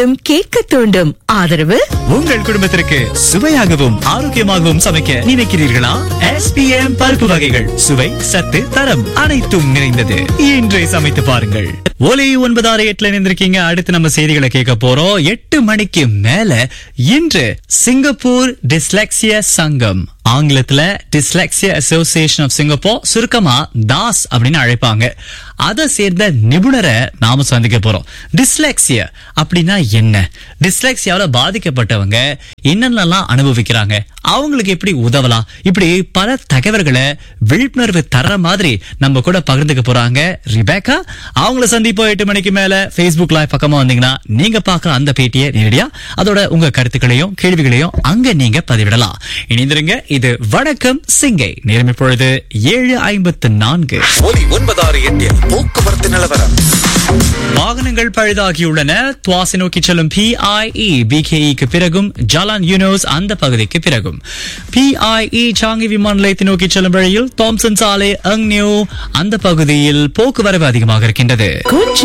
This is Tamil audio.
தூண்டும் கேட்க தூண்டும் ஆதரவு உங்கள் குடும்பத்திற்கு சுவையாகவும் ஆரோக்கியமாகவும் சமைக்க நினைக்கிறீர்களா எஸ்பிஎம் பருப்பு வகைகள் சுவை சத்து தரம் அனைத்தும் நிறைந்தது இன்றே சமைத்து பாருங்கள் ஒலி ஒன்பதாறு எட்டுல இருந்திருக்கீங்க அடுத்து நம்ம செய்திகளை கேட்க போறோம் எட்டு மணிக்கு மேல இன்று சிங்கப்பூர் டிஸ்லெக்சிய சங்கம் ஆங்கிலத்துல டிஸ்லெக்சிய அசோசியேஷன் ஆஃப் சிங்கப்பூர் சுருக்கமா தாஸ் அப்படின்னு அழைப்பாங்க அதை சேர்ந்த நிபுணரை நாம சந்திக்க போறோம் டிஸ்லெக்சியா அப்படின்னா என்ன டிஸ்லெக்சியால பாதிக்கப்பட்டவங்க என்னென்னலாம் அனுபவிக்கிறாங்க அவங்களுக்கு எப்படி உதவலாம் இப்படி பல தகவல்களை விழிப்புணர்வு தர மாதிரி நம்ம கூட பகிர்ந்துக்க போறாங்க ரிபேக்கா அவங்கள சந்திப்போம் எட்டு மணிக்கு மேல Facebook லைவ் பக்கமா வந்தீங்கன்னா நீங்க பார்க்க அந்த பேட்டியை நேரடியா அதோட உங்க கருத்துக்களையும் கேள்விகளையும் அங்க நீங்க பதிவிடலாம் இணைந்திருங்க இது வணக்கம் சிங்கை நேரம் இப்பொழுது ஏழு ஐம்பத்து நான்கு ஒலி ஒன்பதாறு எட்டில் போக்குவரத்து நிலவரம் வாகனங்கள் பழுதாகியுள்ளன துவாசி நோக்கி செல்லும் பிஐஇ பிகேஇக்கு பிறகும் ஜலான் யூனோஸ் அந்த பகுதிக்கு பிறகும் பிஐஇ சாங்கி விமான நிலையத்தை நோக்கி செல்லும் வழியில் தாம்சன் சாலை அங் நியூ அந்த பகுதியில் போக்குவரவு அதிகமாக இருக்கின்றது கொஞ்சம்